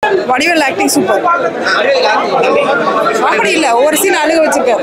Vadivel acting super அப்படி இல்லை ஒரு சீன் அழுக வச்சிருக்காரு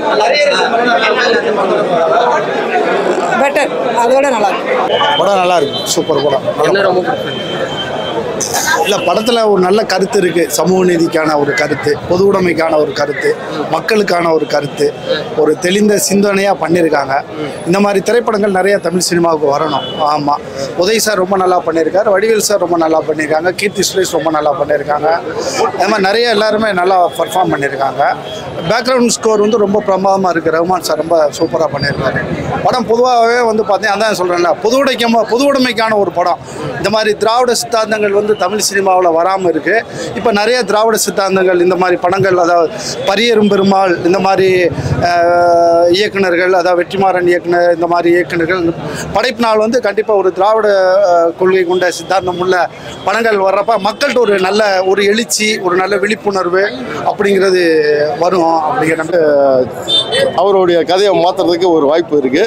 பெட்டர் அதோட நல்லா இருக்கு படம் நல்லா இருக்கு சூப்பர் படம் என்ன ரொம்ப பிடிச்சிருக்கு இல்லை படத்தில் ஒரு நல்ல கருத்து இருக்குது சமூக நீதிக்கான ஒரு கருத்து பொது உடைமைக்கான ஒரு கருத்து மக்களுக்கான ஒரு கருத்து ஒரு தெளிந்த சிந்தனையாக பண்ணியிருக்காங்க இந்த மாதிரி திரைப்படங்கள் நிறைய தமிழ் சினிமாவுக்கு வரணும் ஆமாம் உதய் சார் ரொம்ப நல்லா பண்ணியிருக்காரு வடிவேல் சார் ரொம்ப நல்லா பண்ணியிருக்காங்க கீர்த்தி சுரேஷ் ரொம்ப நல்லா பண்ணியிருக்காங்க அது மாதிரி நிறைய எல்லாருமே நல்லா பர்ஃபார்ம் பண்ணியிருக்காங்க பேக்ரவுண்ட் ஸ்கோர் வந்து ரொம்ப பிரமாதமாக இருக்குது ரஹ்மான் சார் ரொம்ப சூப்பராக பண்ணியிருக்காரு படம் பொதுவாகவே வந்து பார்த்தீங்கன்னா அதான் சொல்கிறேன்ல பொது உடைக்கமா பொது உடைமைக்கான ஒரு படம் இந்த மாதிரி திராவிட சித்தாந்தங்கள் வந்து தமிழ் சினிமாவில் வராமல் இருக்குது இப்போ நிறைய திராவிட சித்தாந்தங்கள் இந்த மாதிரி படங்கள் அதாவது பரியரும் பெருமாள் இந்த மாதிரி அஹ், இயக்குனர்கள் அதாவது வெற்றிமாறன் இயக்குனர் இந்த மாதிரி இயக்குனர்கள் படைப்பு நாள் வந்து கண்டிப்பாக ஒரு திராவிட அஹ், கொள்கை கொண்ட சித்தாந்தம் உள்ள படங்கள் வர்றப்ப மக்கள்கிட்ட ஒரு நல்ல ஒரு எழுச்சி ஒரு நல்ல விழிப்புணர்வு அப்படிங்கிறது வரும் அப்படிங்கிற நம்பிக்கை அவருடைய கதையை மாத்துறதுக்கு ஒரு வாய்ப்பு இருக்கு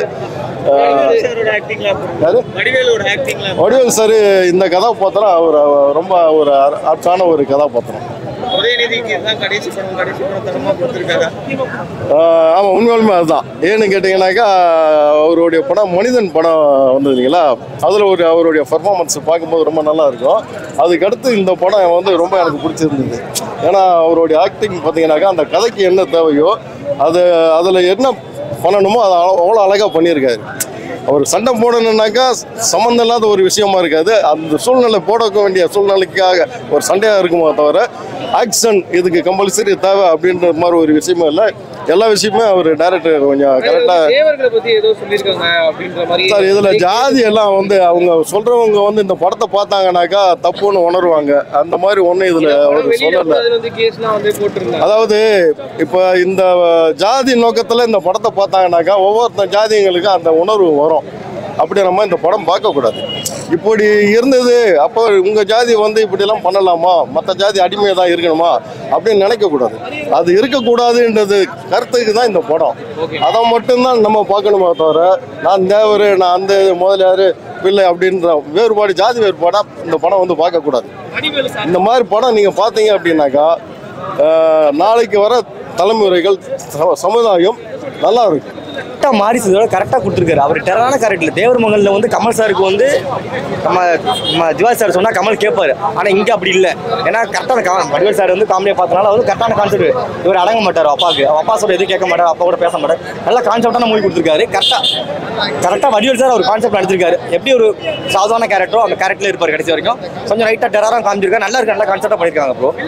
யாரு? வடிவேல் சார் இந்த கதாபாத்திரம் அவர் ரொம்ப ஒரு அர- ஆப்டான ஒரு கதாபாத்திரம் ஆஹ் ஆமா உண்மையாலுமே அதுதான் ஏன்னு கேட்டிங்கனாக்கா அவருடைய படம் மனிதன் படம் வந்தது இல்லைங்களா அதில் ஒரு அவருடைய பர்ஃபார்மன்ஸ் பார்க்கும்போது ரொம்ப நல்லா இருக்கும் அதுக்கடுத்து இந்த படம் வந்து ரொம்ப எனக்கு பிடிச்சிருந்தது ஏன்னா அவருடைய ஆக்டிங் பார்த்தீங்கன்னாக்கா அந்த கதைக்கு என்ன தேவையோ அது அதில் என்ன பண்ணணுமோ அதை அவ்வளோ அழகாக பண்ணியிருக்காரு அவர் சண்டை போடணுன்னாக்கா சம்மந்தம் இல்லாத ஒரு விஷயமா இருக்காது அந்த சூழ்நிலை போட வேண்டிய சூழ்நிலைக்காக ஒரு சண்டையாக இருக்குமோ தவிர ஆக்ஷன் இதுக்கு கம்பல்சரி தேவை அப்படின்ற மாதிரி ஒரு விஷயமே இல்லை எல்லா விஷயமே அவர் டைரக்டர் கொஞ்சம் கரெக்டாக தேவர்களை பத்தி ஏதோ சொல்லியிருக்காங்க அப்படின்ற மாதிரி சார் இதில் ஜாதி எல்லாம் வந்து அவங்க சொல்கிறவங்க வந்து இந்த படத்தை பார்த்தாங்கனாக்கா தப்புன்னு உணருவாங்க அந்த மாதிரி ஒன்றும் இதில் அவர் வெளியில சொல்லலை கூட அதுல வந்து கேஸ்லாம் வந்து போட்டிருந்தாங்க அதாவது இப்போ இந்த ஜாதி நோக்கத்தில் இந்த படத்தை பார்த்தாங்கனாக்கா ஒவ்வொருத்த ஜாதிகளுக்கும் அந்த உணர்வு வரும் அப்படி நம்ம இந்த படம் பார்க்கக்கூடாது இப்படி இருந்தது அப்போ உங்கள் ஜாதி வந்து இப்படிலாம் பண்ணலாமா மற்ற ஜாதி அடிமையாக தான் இருக்கணுமா அப்படின்னு நினைக்கக்கூடாது அது இருக்கக்கூடாதுன்றது கருத்துக்கு தான் இந்த படம் அதை மட்டும்தான் நம்ம பார்க்கணுமே தவிர நான் தேவர் நான் அந்த முதலியார் பிள்ளை அப்படின்ற வேறுபாடு ஜாதி வேறுபாடாக இந்த படம் வந்து பார்க்கக்கூடாது இந்த மாதிரி படம் நீங்கள் பார்த்தீங்க அப்படின்னாக்கா ஆஹ், நாளைக்கு வர தலைமுறைகள் ச- சமுதாயம் நல்லா இருக்கும் கரெக்டாக மாறி இதோட கரெக்டாக கொடுத்துருக்காரு அவர் டெரரான கரெக்டில் தேவர் மங்கலில் வந்து கமல் சாருக்கு வந்து நம்ம நம்ம திவாரி சார் சொன்னால் கமல் கேட்பாரு ஆனால் இங்கே அப்படி இல்லை ஏன்னா கரெக்டான கா வடிவேல் சார் வந்து காமெடியாக பார்த்தனால வந்து கரெக்டான கான்செப்ட் இவர் அடங்க மாட்டார் அப்பாவுக்கு அவ அப்பா சொல்ல எதுவும் கேட்க மாட்டார் அப்பா கூட பேச மாட்டார் நல்ல கான்செப்டான மூவி கொடுத்துருக்காரு கரெக்டாக கரெக்டாக வடிவேல் சார் ஒரு கான்செப்ட் நடத்திருக்காரு எப்படி ஒரு சாதாரண கேரக்டரோ அந்த கேரக்டரில் இருப்பார் கடைசி வரைக்கும் கொஞ்சம் லைட்டாக டெரராக காமிச்சிருக்காரு நல்லா இருக்கு நல்ல கான்செப்டாக பண்ணியிருக்காங்க ப்ரோ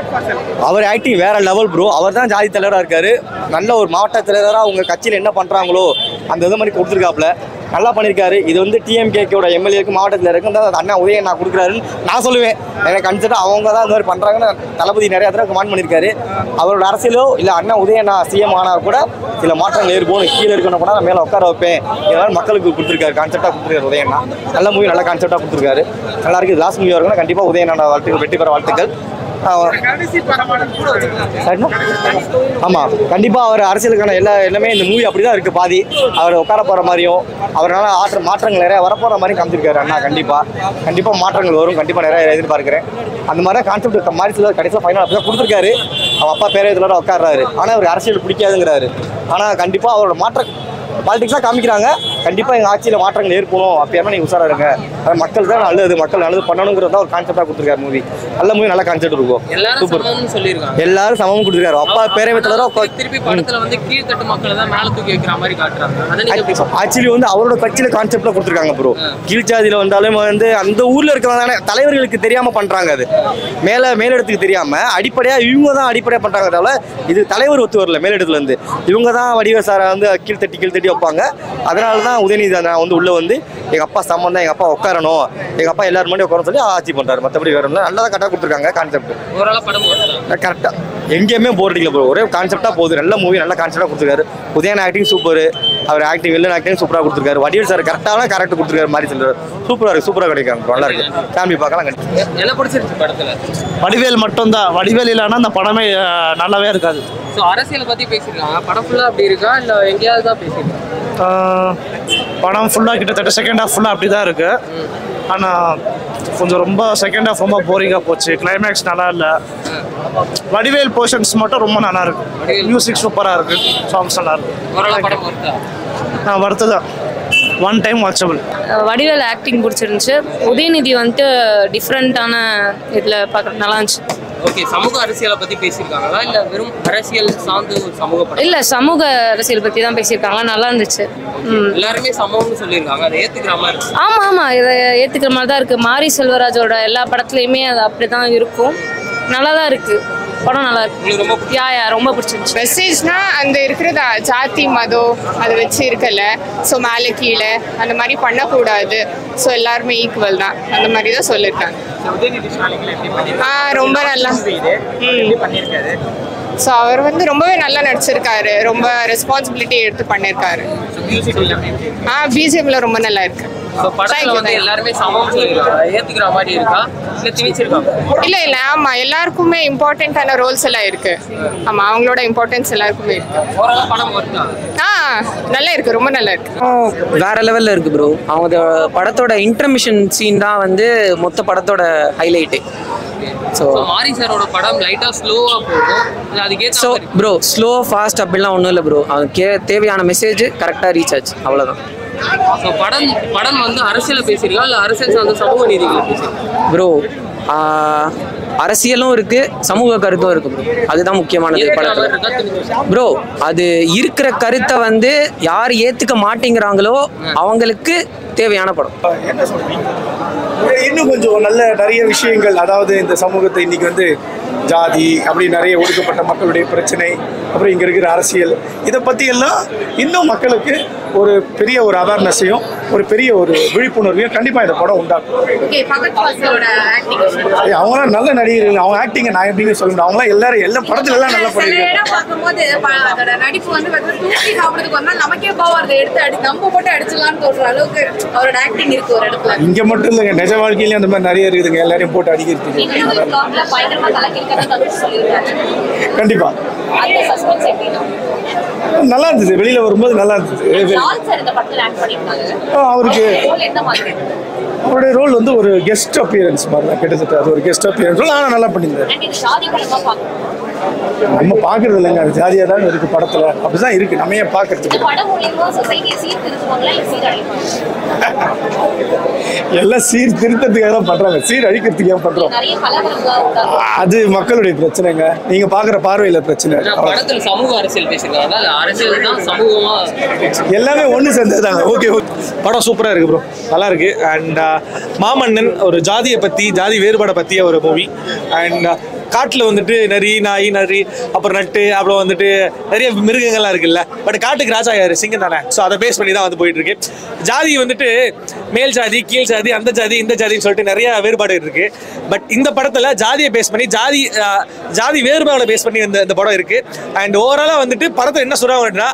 அவர் ஆக்டிங் வேற லெவல் ப்ரோ அவர் தான் ஜாதி தலைவராக இருக்காரு நல்ல ஒரு மாவட்ட தலைவராக உங்க கட்சியில் என்ன பண்றாங்களோ அந்த இது மாதிரி கொடுத்துருக்காப்புல நல்லா பண்ணியிருக்காரு இது வந்து டிஎம்கேக்கோட எம்எல்ஏக்கு மாவட்டத்தில் இருக்கு அந்த அண்ணா உதயம் நான் கொடுக்குறாருன்னு நான் சொல்லுவேன் எனக்கு கன்சிடர் அவங்க தான் இந்த மாதிரி பண்றாங்கன்னு தளபதி நிறைய தடவை கமெண்ட் பண்ணியிருக்காரு அவரோட அரசியலோ இல்லை அண்ணா உதயம் நான் சிஎம் ஆனால் கூட சில மாற்றங்கள் ஏற்போம் கீழே இருக்கணும் கூட நான் மேலே உட்கார வைப்பேன் இதெல்லாம் மக்களுக்கு கொடுத்துருக்காரு கான்செப்டாக கொடுத்துருக்காரு உதயண்ணா நல்ல மூவி நல்ல கான்செப்டாக கொடுத்துருக்காரு நல்லா இருக்கு லாஸ்ட் மூவி வரணும் கண்டிப்பாக உதயண்ணா வாழ்த்துக்கள் வெற்றி பெற வாழ்த்துக்கள் ஆஹ் சரிண்ணா? ஆமா கண்டிப்பா அவர் அரசியலுக்கான எல்லா எல்லாமே இந்த மூவி அப்படிதான் இருக்கு பாதி அவர் உட்கார போற மாதிரியும் அவரால் ஆற்ற மாற்றங்கள் நிறைய வரப்போற மாதிரி காமிச்சிருக்காரு அண்ணா கண்டிப்பா கண்டிப்பா மாற்றங்கள் வரும் கண்டிப்பா நிறைய எதிர்பார்க்கிறேன் அந்த மாதிரி கான்செப்ட் மாதிரி சில கடைசியில் ஃபைனல் அப்படிதான் கொடுத்துருக்காரு அவன் அப்பா பேரே இதில் உட்கார்றாரு ஆனா அவர் அரசியல் பிடிக்காதுங்கிறாரு ஆனா கண்டிப்பா அவரோட மாற்ற பாலிடிக்ஸாக காமிக்கிறாங்க கண்டிப்பா எங்க ஆட்சியில மாற்றங்கள் ஏற்படும் அப்போ நீங்க உஷாரா இருங்க அது மக்கள் தான் நல்லது மக்கள் நல்லது பண்ணணுங்கிறதா ஒரு கான்செப்டா கொடுத்துருக்காரு மூவி நல்ல மூவி நல்ல கான்செப்ட் இருக்கும் எல்லாரும் சூப்பர் சமம்னு சொல்லியிருக்காங்க எல்லாரும் சமமும் கொடுத்துருக்காரு அப்பா பேரவை தலைவரா திருப்பி படத்துல வந்து கீழ்த்தட்டு மக்களை தான் மேல தூக்கி வைக்கிற மாதிரி காட்டுறாங்க அதை நீங்க எப்படி சொல்றீங்க? ஆக்சுவலி வந்து அவரோட கட்சியில கான்செப்ட்ல கொடுத்துருக்காங்க ப்ரோ கீழ்ச்சாதியில வந்தாலும் வந்து அந்த ஊர்ல இருக்கிறவங்க தலைவர்களுக்கு தெரியாம பண்றாங்க அது மேல மேலிடத்துக்கு தெரியாம அடிப்படையா இவங்க தான் அடிப்படையா பண்றாங்க தவிர இது தலைவர் ஒத்து வரல மேலிடத்துல இருந்து இவங்க தான் வடிவ சாரை வந்து கீழ்த்தட்டி கீழ்த்தட்டி வைப்பாங்க அதனால தான் உதயநிதி நான் வந்து உள்ள வந்து எங்க அப்பா சம்மந்தம் எங்க அப்பா உட்காரணும் எங்க அப்பா எல்லாரும் முன்னாடி உட்காரணும் சொல்லி ஆட்சி பண்றாரு மற்றபடி வேற ஒண்ணும் நல்லா கரெக்டாக கொடுத்துருக்காங்க கான்செப்ட் ஓரளவு படம் ஓடுதா? கரெக்டா எங்கேயுமே போர் அடிக்கல ப்ரோ ஒரே கான்செப்டா போகுது நல்ல மூவி நல்ல கான்செப்டா கொடுத்துருக்காரு உதயன் ஆக்டிங் சூப்பர் அவர் ஆக்டிங் வில்லன் ஆக்டிங் சூப்பரா கொடுத்துருக்காரு வடிவேல் சார் கரெக்டான கரெக்ட் கொடுத்துருக்காரு மாதிரி சொல்றாரு சூப்பரா இருக்கு சூப்பரா கிடைக்காங்க bro. நல்லா இருக்கு ஃபேமிலி பார்க்கலாம் கண்டிப்பா எ- என்ன பிடிச்சிருச்சு படத்துல வடிவேல் மட்டும்தான் வடிவேல் இல்லைன்னா அந்த படமே அஹ், நல்லாவே இருக்காது ஸோ அரசியலை பத்தி பேசியிருக்காங்க படம் ஃபுல்லா அப்படி இருக்கா இல்ல எங்கேயாவது தான் பேசியிருக்காங்க அஹ், படம் ஃபுல்லாக கிட்டத்தட்ட செகண்ட் ஹாஃப் ஃபுல்லாக அப்படி தான் இருக்கு ஆனால் கொஞ்சம் ரொம்ப செகண்ட் ஹாஃப் ரொம்ப போரிங்காக போச்சு கிளைமேக்ஸ் நல்லா இல்லை வடிவேல் போர்ஷன்ஸ் மட்டும் ரொம்ப நல்லா இருக்கு மியூசிக் சூப்பராக இருக்கு சாங்ஸ் நல்லா இருக்கு ஓரளவு படம் வருதா நான் வருத்ததான் one time watchable Vadivel acting பிடிச்சிருந்துச்சு உதயநிதி வந்துட்டு டிஃப்ரெண்ட்டான இதில் பார்க்க நல்லா இருந்துச்சு ஓகே சமூக அரசியலை பத்தி பேசியிருக்காங்களா இல்ல வெறும் அரசியல் சார்ந்து ஒரு சமூக படம் இல்லை சமூக அரசியல் பற்றி தான் பேசியிருக்காங்க நல்லா இருந்துச்சு ம் எல்லாருமே சமம்னு சொல்லியிருக்காங்க அதை ஏத்துக்கிற மாதிரி இருக்கு. ஆமாம் ஆமாம் இதை ஏற்றுக்கிற மாதிரி தான் இருக்குது மாரி செல்வராஜோட எல்லா படத்துலையுமே அது அப்படி தான் இருக்கும் நல்லா தான் இருக்குது படம் நல்லா இருக்கு உங்களுக்கு ரொம்ப யா யா ரொம்ப பிடிச்சிருந்துச்சு மெசேஜ்னா அந்த இருக்கிறத ஜாதி மதம் அதை வச்சு இருக்கல ஸோ மேலே கீழே அந்த மாதிரி பண்ணக்கூடாது ஸோ எல்லாருமே ஈக்குவல் தான் அந்த மாதிரி தான் சொல்லியிருக்காங்க ஆ ரொம்ப நல்லா ஸோ அவர் வந்து ரொம்பவே நல்லா நடிச்சிருக்காரு ரொம்ப ரெஸ்பான்சிபிலிட்டி எடுத்து பண்ணியிருக்காரு ஆ பிஜிஎம்ல ரொம்ப நல்லா இருக்கு So, படத்துல Thank you, வந்து thank you. எல்லாருமே சமம்னு சொல்லியிருக்காங்க அதை ஏத்துக்கிற மாதிரி இருக்கா இல்ல திணிச்சிருக்காங்க இல்ல இல்ல ஆமா எல்லாருக்குமே இம்பார்ட்டண்ட்டான ரோல்ஸ் எல்லாம் இருக்கு ஆமா அவங்களோட இம்பார்ட்டன்ஸ் எல்லாருக்குமே இருக்கு ஓரளவு படம் வருதா ஆ நல்லா இருக்கு ரொம்ப நல்லா இருக்கு வேற லெவல்ல இருக்கு ப்ரோ அவங்க படத்தோட இன்டர்மிஷன் சீன் தான் வந்து மொத்த படத்தோட ஹைலைட்டு ஸோ ஸோ மாரி சாரோட படம் லைட்டா ஸ்லோவா போகும் இல்ல அதுக்கேற்ற ஸோ மாதிரி ப்ரோ ஸ்லோ ஃபாஸ்ட் அப்படிலாம் ஒன்றும் இல்லை ப்ரோ அவனுக்கு தேவையான மெசேஜ் கரெக்டாக ரீச் ஆச்சு அவ்வளோதான் ஸோ படம் படம் வந்து அரசியலை பேசியிருக்கா இல்ல அரசியல் சார்ந்த சமூக நீதிகளை பேசியிருக்கா ப்ரோ அரசியலும் இருக்கு சமூக கருத்தும் இருக்கு ப்ரோ அதுதான் முக்கியமானது ஏற்கிற மாதிரி படத்தில் இருக்கா திணிச்சிருக்கா? ப்ரோ அது இருக்கிற கருத்தை வந்து யார் ஏற்றுக்க மாட்டேங்கிறாங்களோ அவங்களுக்கு தேவையான படம் இன்னும் கொஞ்சம் நல்ல நிறைய விஷயங்கள் அதாவது இந்த சமூகத்தை இன்னைக்கு வந்து ஜாதி அப்படி நிறைய ஒடுக்கப்பட்ட மக்களுடைய பிரச்சனை அப்புறம் இங்கே இருக்கிற அரசியல் இதை பற்றி எல்லாம் இன்னும் மக்களுக்கு ஒரு பெரிய ஒரு அவேர்னஸையும் ஒரு பெரிய ஒரு விழிப்புணர்வையும் கண்டிப்பாக இந்த படம் உண்டாக்கும் ஏய், அவங்களாம் நல்ல நடிகர்கள் அவங்க ஆக்டிங்கை நான் எப்படிங்க சொல்ல முடியும் அவங்களாம் எல்லாரும் எல்லா படத்துல எல்லாம் நல்லா பண்ணியிருக்காங்க பார்க்கும்போது ப- அதோட நடிப்பு வந்து பார்த்தீங்கன்னா தூக்கி சாப்பிடுறதுக்கு ஒரு நாள் நமக்கே கோவம் வருது எடுத்து அடி நம்ம போட்டு அடிச்சிடலாம்னு தோன்ற அளவுக்கு அவரோட ஆக்டிங் இருக்கு ஒரு இடத்துல இங்கே மட்டும் இல்லைங்க நிஜ வாழ்க்கையிலேயும் அந்த மாதிரி நிறைய இருக்குதுங்க எல்லாரையும் போட்டு அடிக்கிறதுக்கு பயங்கரமா கலக்கிருக்கதான் தவிர்த்து சொல்லியிருக்காரு கண்டிப்பாக அந்த சஸ்பென்ஸ் எப்படின்னா நல்லா இருந்தது வெளியில் வரும்போது நல்லா இருந்தது லால் சார் இந்த படத்துல ஆக்ட் பண்ணியிருக்காங்க ஆ, அவருக்கு ரோல் எந்த மாதிரி அவருடைய ரோல் வந்து ஒரு கெஸ்ட் அப்பியரன்ஸ் மாதிரி தான் கிட்டத்தட்ட அது ஒரு கெஸ்ட் அப்பியரன்ஸ் ரோல் ஆனால் நல்லா பண்ணியிருந்தாரு அண்ட் இது ஷாதி படமா பார்க்கணும் நம்ம பார்க்கறது இல்லைங்க அது ஜாதியாக தான் இருக்கு படத்தில் அப்படிதான் இருக்கு நம்ம ஏன் இந்த பார்க்கறதுக்கு படம் மூலியமா சொசைட்டியை சீர்திருத்துவாங்களா இல்ல சீரழிப்பாங்க எல்லாம் சீர் திருத்தத்துக்காக தான் பண்றாங்க சீர் அழிக்கிறதுக்கு ஏன் பண்றோம் நிறைய கலவரங்களா உண்டாகும் அது மக்களுடைய பிரச்சனைங்க நீங்க பார்க்குற பார்வையில பிரச்சனை ஏன்னா அவ்வளவுதான். படத்துல சமூக அரசியல் பேசியிருக்காங்க இல்ல அரசியல் தான் சமூகமா எல்லாமே ஒன்று சேர்ந்ததுதாங்க ஓகே ஓகே படம் சூப்பராக இருக்கு ப்ரோ நல்லா இருக்கு அண்ட் மாமன்னன் ஒரு ஜாதியை பற்றி ஜாதி வேறுபாடை பற்றிய ஒரு மூவி அண்ட் காட்டில் வந்துட்டு நரி நாய் நரி அப்புறம் நட்டு அப்புறம் வந்துட்டு நிறைய மிருகங்கள்லாம் இருக்குல்ல பட் காட்டுக்கு ராஜா யாரு சிங்கம் தானே ஸோ அதை பேஸ் பண்ணி தான் வந்து போயிட்டு இருக்கு ஜாதி வந்துட்டு மேல் ஜாதி கீழ் ஜாதி அந்த ஜாதி இந்த ஜாதின்னு சொல்லிட்டு நிறைய வேறுபாடு இருக்கு பட் இந்த படத்தில் ஜாதியை பேஸ் பண்ணி ஜாதி அஹ், ஜாதி வேறுபாடை பேஸ் பண்ணி இந்த இந்த படம் இருக்கு அண்ட் ஓவராலாக வந்துட்டு படத்தை என்ன சொல்றாங்க அப்படின்னா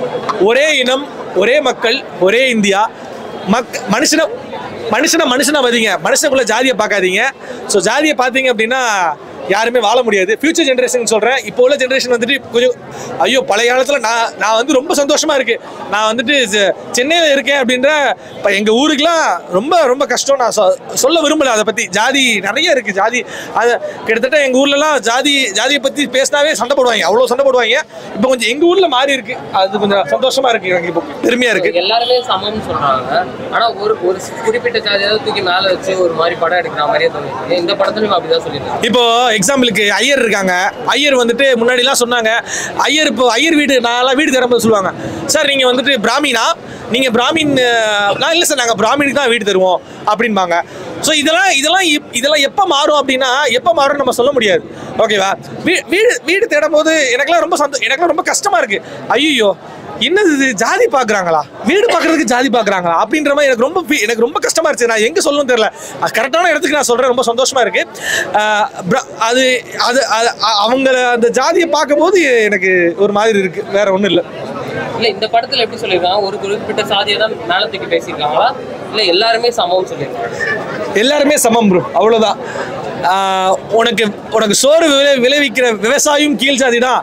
ஒரே இனம் ஒரே மக்கள் ஒரே இந்தியா மக் மனுஷனை மனுஷனை மனுஷனை மதிங்க மனுஷனுக்குள்ள ஜாதியை பார்க்காதீங்க ஸோ ஜாதியை பார்த்தீங்க அப்படின்னா யாருமே வாழ முடியாது ஃபியூச்சர் ஜென்ரேஷன் சொல்கிறேன் இப்போ உள்ள ஜென்ரேஷன் வந்துட்டு கொஞ்சம் ஐயோ பழைய காலத்தில் நான் நான் வந்து ரொம்ப சந்தோஷமா இருக்கு நான் வந்துட்டு செ- சென்னையில் இருக்கேன் அப்படின்ற இப்போ எங்கள் ஊருக்குலாம் ரொம்ப ரொம்ப கஷ்டம் நான் சொ- சொல்ல விரும்பல அதை பற்றி ஜாதி நிறைய இருக்கு ஜாதி அது கிட்டத்தட்ட எங்கள் ஊர்லலாம் ஜாதி ஜாதியை பற்றி பேசினாவே சண்டை போடுவாங்க அவ்வளோ சண்டை போடுவாங்க இப்போ கொஞ்சம் எங்கள் ஊரில் மாறி இருக்கு அது கொஞ்சம் சந்தோஷமா இருக்கு எனக்கு இப்போ பெருமையாக இருக்கு எல்லாருமே சமம்னு சொல்றாங்க ஆனா ஒரு ஒரு குறிப்பிட்ட ஜாதியாவது தூக்கி மேல வச்சு ஒரு மாதிரி படம் எடுக்கிற மாதிரியே தோணுது இந்த படத்துலயும் அப்படிதான் சொல்லியிருக்காங்க இப்போ எக்ஸாம்பிளுக்கு ஐயர் இருக்காங்க ஐயர் வந்துட்டு முன்னாடிலாம் சொன்னாங்க ஐயர் இப்போ ஐயர் வீடு நான்லாம் வீடு தரும்போது சொல்லுவாங்க சார் நீங்கள் வந்துட்டு பிராமினா நீங்கள் பிராமின் அஹ், நான் இல்லை சார் நாங்கள் பிராமினுக்கு தான் வீடு தருவோம் அப்படின்பாங்க ஸோ இதெல்லாம் இதெல்லாம் இப்- இதெல்லாம் எப்போ மாறும் அப்படின்னா எப்போ மாறும்னு நம்ம சொல்ல முடியாது ஓகேவா வீ வீடு வீடு தேடும் போது எனக்கெல்லாம் ரொம்ப சந்தோ எனக்கெல்லாம் ரொம்ப கஷ்டமாக இருக்குது ஐயோ என்னது இது ஜாதி பார்க்குறாங்களா வீடு பார்க்குறதுக்கு ஜாதி பார்க்குறாங்களா அப்படின்ற மாதிரி எனக்கு ரொம்ப feel- எனக்கு ரொம்ப கஷ்டமாக இருந்துச்சு நான் எங்கே சொல்லணும் தெரியல கரெக்டான இடத்துக்கு நான் சொல்கிறேன் ரொம்ப சந்தோஷமாக இருக்குது அது அது அது- அ- அவங்கள அந்த ஜாதியை பார்க்கும்போது எனக்கு ஒரு மாதிரி இருக்குது வேற ஒன்றும் இல்லை இல்ல இந்த படத்துல எப்படி சொல்லியிருக்காங்க ஒரு குறிப்பிட்ட சாதியை தான் மேல தூக்கி பேசியிருக்காங்களா இல்ல எல்லாருமே சமம்னு சொல்லியிருக்காங்க எல்லாருமே சமம் ப்ரோ அவ்வளோதான் ஆஹ் உனக்கு உனக்கு சோறு விளை விளைவிக்கிற விவசாயியும் கீழ் ஜாதி தான்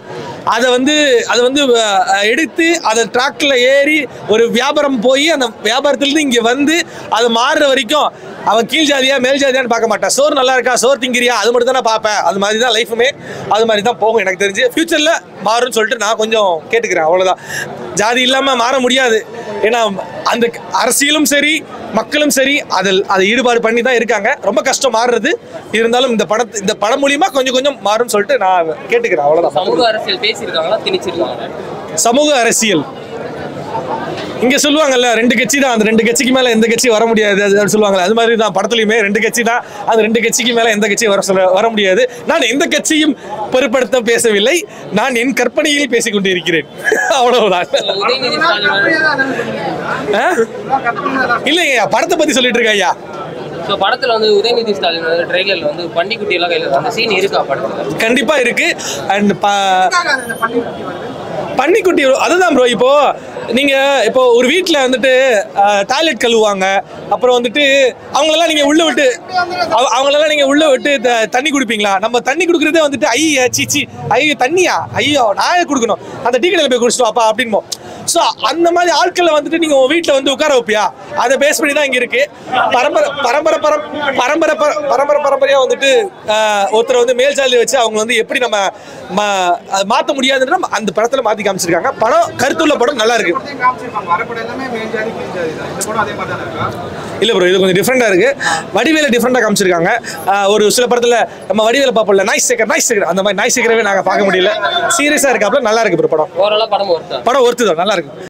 அதை வந்து அதை வந்து அஹ், எடுத்து அதை ட்ராக்ல ஏறி ஒரு வியாபாரம் போய் அந்த வியாபாரத்துலேருந்து இங்கே வந்து அது மாறுற வரைக்கும் அவன் கீழ் ஜாதியா மேல் ஜாதியான்னு பார்க்க மாட்டான் சோறு நல்லா இருக்கா சோறு திங்கிறியா அது மட்டும் தான் நான் பார்ப்பேன் அது மாதிரி தான் லைஃபுமே அது மாதிரி தான் போகும் எனக்கு தெரிஞ்சு ஃபியூச்சரில் மாறும்னு சொல்லிட்டு நான் கொஞ்சம் கேட்டுக்கிறேன் அவ்வளோதான் ஜாதி இல்லாமல் மாற முடியாது ஏன்னா அந்த அரசியலும் சரி மக்களும் சரி அதில் அதை ஈடுபாடு பண்ணி தான் இருக்காங்க ரொம்ப கஷ்டம் மாறுறது இருந்தாலும் இந்த படத்து இந்த படம் மூலியமா கொஞ்சம் கொஞ்சம் மாறும்னு சொல்லிட்டு நான் கேட்டுக்கிறேன் அவ்வளோதான் சமூக அரசியல் பேசியிருக்காங்களா திணிச்சிருக்காங்களா சமூக அரசியல் இங்க சொல்லுவாங்கல்ல ரெண்டு கட்சி தான் அந்த ரெண்டு கட்சிக்கு மேல எந்த கட்சி வர முடியாது அது அது சொல்லுவாங்கல்ல அது மாதிரி தான் படத்துலயுமே ரெண்டு கட்சி தான் அந்த ரெண்டு கட்சிக்கு மேல எந்த கட்சி வர சொல்ல வர முடியாது நான் எந்த கட்சியும் பொருட்படுத்த பேசவில்லை நான் என் கற்பனையில் பேசிக் கொண்டிருக்கிறேன் அவ்வளவுதான் உதயநிதி ஸ்டாலின் ஆ? இல்லைங்க படத்தை பத்தி சொல்லிட்டு இருக்கேன் ஐயா ஸோ படத்துல வந்து உதயநிதி ஸ்டாலின் வந்து ட்ரெய்லர்ல வந்து பண்டிக்குட்டி எல்லாம் கையில் அந்த சீன் இருக்கா படத்துல கண்டிப்பா இருக்கு அண்ட் பன்னிக்குட்டி அதுதான் ப்ரோ இப்போ நீங்க இப்போ ஒரு வீட்ல வந்துட்டு டாய்லெட் கழுவுவாங்க அப்புறம் வந்துட்டு அவங்களெல்லாம் நீங்க உள்ள விட்டு அவ- அவங்களெல்லாம் நீங்க உள்ள விட்டு த- தண்ணி குடிப்பீங்களா நம்ம தண்ணி குடுக்கறதே வந்துட்டு ஐயா சீச்சி ஐயோ தண்ணியா ஐயோ நான் ஏன் குடுக்கணும் அந்த டீ கடையில் போய் குடிச்சிட்டு வாப்பா அப்படின்போ ஸோ அந்த மாதிரி ஆட்களை வந்துட்டு நீங்க உங்க வீட்டில் வந்து உட்கார வைப்பியா அதை பேஸ் பண்ணி தான் இங்க இருக்கு பரம்பரை பரம்பரை பரம் பரம்பரை பர- பரம்பரை பரம்பரையா வந்துட்டு ஆஹ், ஒருத்தரை வந்து மேல் சாதி வச்சு அவங்க வந்து எப்படி நம்ம ம- அது மாத்த முடியாதுன்னு நம்ம அந்த படத்துல மாத்தி காமிச்சிருக்காங்க படம் கருத்துள்ள படம் நல்லா இருக்கு இல்ல ப்ரோ இது கொஞ்சம் டிஃப்ரெண்டா இருக்கு வடிவேல டிஃப்ரெண்டா காமிச்சிருக்காங்க ஆஹ், ஒரு சில படத்துல நம்ம வடிவேல பார்ப்போம்ல நாய் சேக்கர் நாய் சேக்கர் அந்த மாதிரி நாய் சேக்கரவே நாங்க பார்க்க முடியல சீரியஸா இருக்காப்ல நல்லா இருக்கு ப்ரோ படம் ஓரளவு படம் ஒருத்தா படம் ஒர்த்து தான் நல்லா இருக்கு